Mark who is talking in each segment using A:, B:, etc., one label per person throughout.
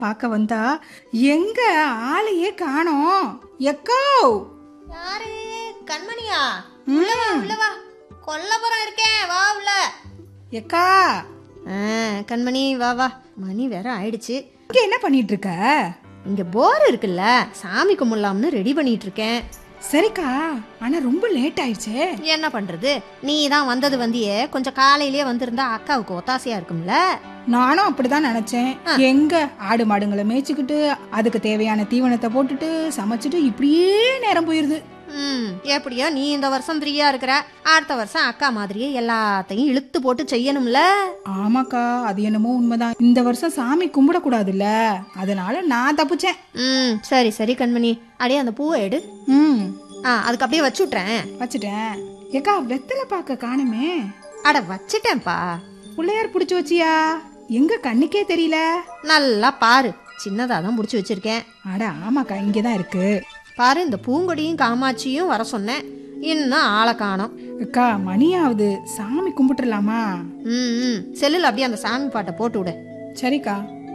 A: பார்க்க வந்தா எங்க ஆளையே காணோம் எக்கோ
B: யாரு கண்மணியா உள்ள வா உள்ள வா கொல்லப்புறம் இருக்கேன் வா உள்ள
A: எக்கா
B: கண்மணி வா வா மணி வேற ஆயிடுச்சு
A: இங்க என்ன பண்ணிட்டு இருக்க
B: இங்க போர் இருக்குல்ல சாமி கும்பிடலாம்னு ரெடி பண்ணிட்டு இருக்கேன்
A: சரிக்கா ஆனா ரொம்ப லேட் ஆயிடுச்சே
B: என்ன பண்றது நீ தான் வந்தது வந்தியே கொஞ்சம் காலையிலேயே வந்திருந்தா அக்காவுக்கு ஒத்தாசையா இருக்கும்ல
A: நானும் அப்படிதான் நினைச்சேன் எங்க ஆடு மாடுங்களை மேய்ச்சிக்கிட்டு அதுக்கு தேவையான தீவனத்தை போட்டுட்டு சமைச்சிட்டு இப்படியே நேரம் போயிருது
B: ம் எப்படியோ நீ இந்த வருஷம் ஃப்ரீயா இருக்கிற அடுத்த வருஷம் அக்கா மாதிரியே எல்லாத்தையும் இழுத்து போட்டு செய்யணும்ல
A: ஆமாக்கா அது என்னமோ உண்மைதான் இந்த வருஷம் சாமி கும்பிடக்கூடாதுல்ல அதனால நான் தப்பிச்சேன்
B: ம் சரி சரி கண்மணி அடியே அந்த பூவை எடு
A: ம்
B: ஆ அதுக்கு அப்படியே வச்சு விட்றேன்
A: வச்சுட்டேன் ஏக்கா வெத்தலை பார்க்க காணுமே
B: அட வச்சிட்டேன்ப்பா
A: பிள்ளையார் பிடிச்சி வச்சியா எங்க கண்ணுக்கே தெரியல
B: நல்லா பாரு சின்னதா தான் பிடிச்சி வச்சிருக்கேன்
A: அட ஆமாக்கா இங்கதான் இருக்கு
B: பாரு இந்த பூங்கொடியும் காமாட்சியும் வர சொன்னேன் இன்னும் ஆளை காணோம்
A: அக்கா மணி ஆகுது சாமி கும்பிட்டுறலாமா
B: ம் ம் செல்லுல அப்படியே அந்த சாமி பாட்டை போட்டு விடு
A: சரிக்கா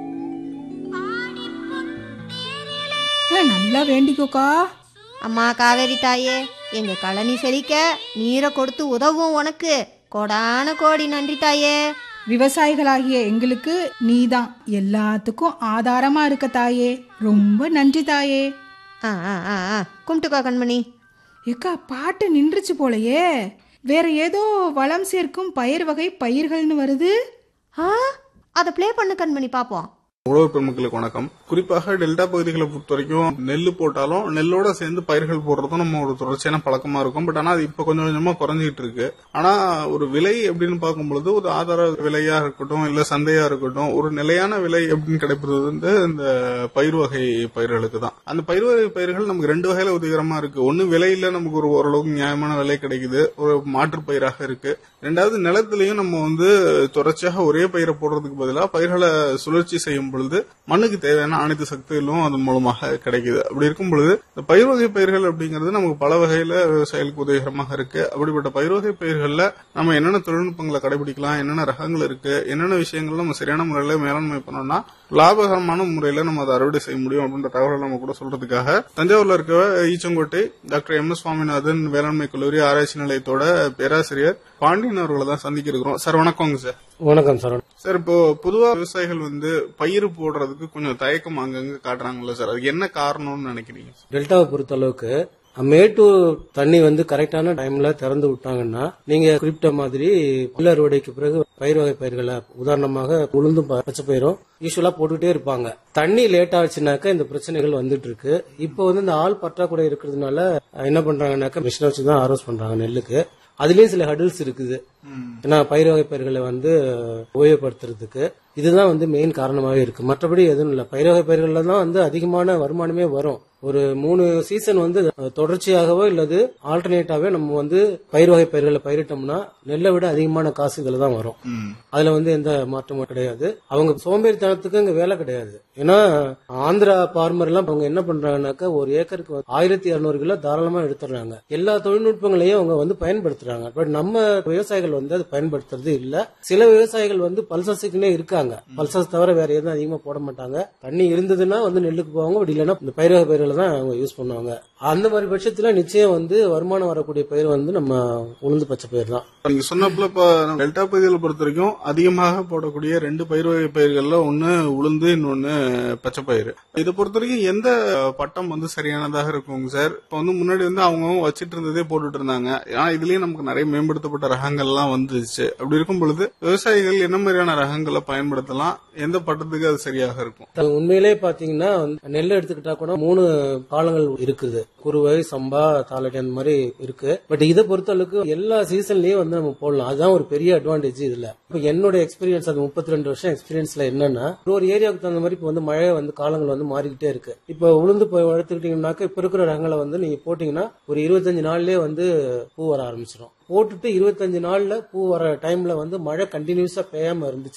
A: ஆ, நல்லா வேண்டிக்கோக்கா
B: அம்மா காவேரி தாயே எங்க கழனி செழிக்க நீரை கொடுத்து உதவும் உனக்கு கோடான கோடி நன்றி தாயே
A: விவசாயிகளாகிய எங்களுக்கு நீதான் எல்லாத்துக்கும் ஆதாரமா இருக்க தாயே ரொம்ப நன்றி தாயே
B: ஆ ஆ ஆ ஆ கும்பிட்டுக்கோ கண்மணி
A: ஏக்கா பாட்டு நின்றுச்சு போலயே வேற ஏதோ வளம் சேர்க்கும் பயிர் வகை பயிர்கள்னு வருது
B: ஆ அதை ப்ளே பண்ணு கண்மணி பாப்போம்
C: உழவு பெருமக்களுக்கு வணக்கம் குறிப்பாக டெல்டா பகுதிகளை பொறுத்த வரைக்கும் நெல் போட்டாலும் நெல்லோட சேர்ந்து பயிர்கள் போடுறதும் நம்ம ஒரு தொடர்ச்சியான பழக்கமா இருக்கும் பட் ஆனா அது இப்ப கொஞ்சம் கொஞ்சமா குறைஞ்சிட்டு இருக்கு ஆனா ஒரு விலை அப்படின்னு பார்க்கும்பொழுது ஒரு ஆதார விலையா இருக்கட்டும் இல்ல சந்தையா இருக்கட்டும் ஒரு நிலையான விலை அப்படின்னு கிடைப்பது வந்து இந்த பயிர் வகை பயிர்களுக்கு தான் அந்த பயிர் வகை பயிர்கள் நமக்கு ரெண்டு வகையில உதவிகரமா இருக்கு ஒன்னு விலையில நமக்கு ஒரு ஓரளவுக்கு நியாயமான விலை கிடைக்குது ஒரு மாற்று பயிராக இருக்கு ரெண்டாவது நிலத்திலையும் நம்ம வந்து தொடர்ச்சியாக ஒரே பயிரை போடுறதுக்கு பதிலாக பயிர்களை சுழற்சி செய்யும் பொழுது மண்ணுக்கு தேவையான அனைத்து சக்திகளும் அதன் மூலமாக கிடைக்குது அப்படி இருக்கும் பொழுது இந்த பயிர் வகை பயிர்கள் அப்படிங்கிறது நமக்கு பல வகையில விவசாயிகளுக்கு உதவிகரமாக இருக்கு அப்படிப்பட்ட பயிர் வகை பயிர்கள்ல நம்ம என்னென்ன தொழில்நுட்பங்களை கடைபிடிக்கலாம் என்னென்ன ரகங்கள் இருக்கு என்னென்ன விஷயங்கள் நம்ம சரியான முறையில மேலாண்மை பண்ணோம்னா லாபகரமான முறையில நம்ம அதை அறுவடை செய்ய முடியும் அப்படின்ற தகவலை நம்ம கூட சொல்றதுக்காக தஞ்சாவூர்ல இருக்க Eachangottai doctor M S Swaminathan வேளாண்மை கல்லூரி ஆராய்ச்சி நிலையத்தோட பேராசிரியர் பாண்டியன் அவர்களை தான் சந்திக்க இருக்கிறோம் சார் வணக்கங்க சார்
D: வணக்கம் சார்
C: சார் இப்போ பொதுவா விவசாயிகள் வந்து பயிர் போடுறதுக்கு கொஞ்சம் தயக்கம் அங்கங்க காட்டுறாங்கல்ல சார் அதுக்கு என்ன காரணம்னு நினைக்கிறீங்க
D: டெல்டாவை பொறுத்த அளவுக்கு மேட்டூர் தண்ணி வந்து கரெக்டான டைம்ல திறந்து விட்டாங்கன்னா நீங்க குறிப்பிட்ட மாதிரி புல் அறுவடைக்கு பிறகு பயிர் வகை பயிர்களை உதாரணமாக உளுந்தும் ப- பச்சை பயிரும் யூஸ்வலா போட்டுட்டே இருப்பாங்க தண்ணி லேட் ஆச்சுனாக்கா இந்த பிரச்சனைகள் வந்துட்டு இருக்கு இப்போ வந்து இந்த ஆள் பற்றாக்குறை இருக்கிறதுனால என்ன பண்றாங்கன்னாக்கா மிஷினை வச்சு தான் ஆரோஸ் பண்றாங்க நெல்லுக்கு அதுலயும் சில ஹடில்ஸ் இருக்குது ஏன்னா பயிர் வகை பயிர்களை வந்து உபயோகப்படுத்துறதுக்கு இதுதான் வந்து மெயின் காரணமாவே இருக்கு மற்றபடி எதுவும் இல்ல பயிர் வகை பயிர்கள்ல தான் வந்து அதிகமான வருமானமே வரும் ஒரு மூணு சீசன் வந்து அஹ், தொடர்ச்சியாகவோ இல்லது ஆல்டர்னேட்டாவே நம்ம வந்து பயிர் வகை பயிர்களை பயிரிட்டோம்னா நெல்லை விட அதிகமான காசு இதுல தான் வரும் அதுல வந்து எந்த மாற்றமும் கிடையாது அவங்க சோம்பேறித்தனத்துக்கு இங்க வேலை கிடையாது ஏன்னா ஆந்திரா பார்மர் எல்லாம் அவங்க என்ன பண்றாங்கன்னாக்கா ஒரு ஏக்கருக்கு ஆயிரத்தி இருநூறு கிலோ தாராளமா எடுத்துடுறாங்க எல்லா தொழில்நுட்பங்களையும் அவங்க வந்து பயன்படுத்துறாங்க பட் நம்ம விவசாயிகள் வந்து அதை பயன்படுத்துறது இல்ல சில விவசாயிகள் வந்து பல்சஸுக்குன்னே இருக்காங்க பல்சஸ் தவிர வேற எதுவும் அதிகமா போட மாட்டாங்க தண்ணி இருந்ததுன்னா வந்து நெல்லுக்கு போவாங்க அப்படி இல்லைன்னா இந்த பயிர் வகை பயிர்களை தான் அவங்க யூஸ் பண்ணுவாங்க அந்த மாதிரி பட்சத்துல நிச்சயம் வந்து வருமானம் வரக்கூடிய பயிர் வந்து நம்ம உளுந்து பச்சை பயிர் தான்
C: நீங்க சொன்னப்பல இப்ப நம்ம டெல்டா பகுதிகளை பொறுத்த வரைக்கும் அதிகமாக போடக்கூடிய ரெண்டு பயிர் வகை பயிர்கள்ல ஒன்னு உளுந்து இன்னொன்னு பச்சை பயிர் இதை பொறுத்த வரைக்கும் எந்த பட்டம் வந்து சரியானதாக இருக்குங்க சார் இப்ப வந்து முன்னாடி வந்து அவங்க வச்சிட்டு இருந்ததே போட்டுட்டு இருந்தாங்க ஆனா இதுலயும் நமக்கு நிறைய மேம்படுத்தப்பட்ட ரகங்கள்லாம் வந்துருச்சு அப்படி இருக்கும் பொழுது விவசாயிகள் என்ன மாதிரியான ரகங்களை பயன்படுத்தலாம் எந்த பட்டத்துக்கு அது சரியாக இருக்கும்
D: அது உண்மையிலே பாத்தீங்கன்னா வந்து நெல் எடுத்துக்கிட்டா கூட மூணு காலங்கள் இருக்குது குறுவை சம்பா தாளடி அந்த மாதிரி இருக்கு பட் இதை பொறுத்த அளவுக்கு எல்லா சீசன்லயும் வந்து நம்ம போடலாம் அதுதான் ஒரு பெரிய அட்வான்டேஜ் இதுல இப்ப என்னோட எக்ஸ்பீரியன்ஸ் அது முப்பத்தி ரெண்டு வருஷம் எக்ஸ்பீரியன்ஸ்ல என்னன்னா ஒரு ஒரு ஏரியாவுக்கு தகுந்த மாதிரி இப்ப வந்து மழை வந்து காலங்கள் வந்து மாறிக்கிட்டே இருக்கு இப்ப உளுந்து போய் எடுத்துக்கிட்டீங்கன்னாக்க இப்ப இருக்கிற ரகங்களை வந்து நீங்க போட்டீங்கன்னா ஒரு இருபத்தஞ்சு நாள்லயே வந்து பூ வர ஆரம்பிச்சிடும் போட்டுட்டு இருபத்தஞ்சு நாள்ல பூ வர டைம்ல வந்து மழை கண்டினியூஸா பெய்யாம இருந்துச்சுன்னா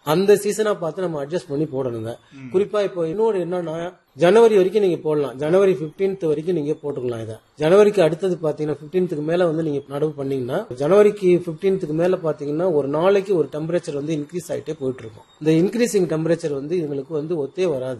D: அந்த சீசனா பார்த்து நம்ம அட்ஜஸ்ட் பண்ணி போடணுங்க குறிப்பா இப்போ இன்னொரு என்னன்னா ஜனவரி வரைக்கும் நீங்க போடலாம் ஜனவரி 15th வரைக்கும் நீங்க போட்டுக்கலாம் இதை ஜனவரிக்கு அடுத்தது பாத்தீங்கன்னா 15th மேல வந்து நீங்க நடவு பண்ணீங்கன்னா ஜனவரிக்கு 15th மேல பாத்தீங்கன்னா ஒரு நாளைக்கு ஒரு டெம்பரேச்சர் வந்து இன்க்ரீஸ் ஆயிட்டே போயிட்டு இருக்கும் இந்த இன்க்ரீசிங் டெம்பரேச்சர் வந்து எங்களுக்கு வந்து ஒத்தே வராது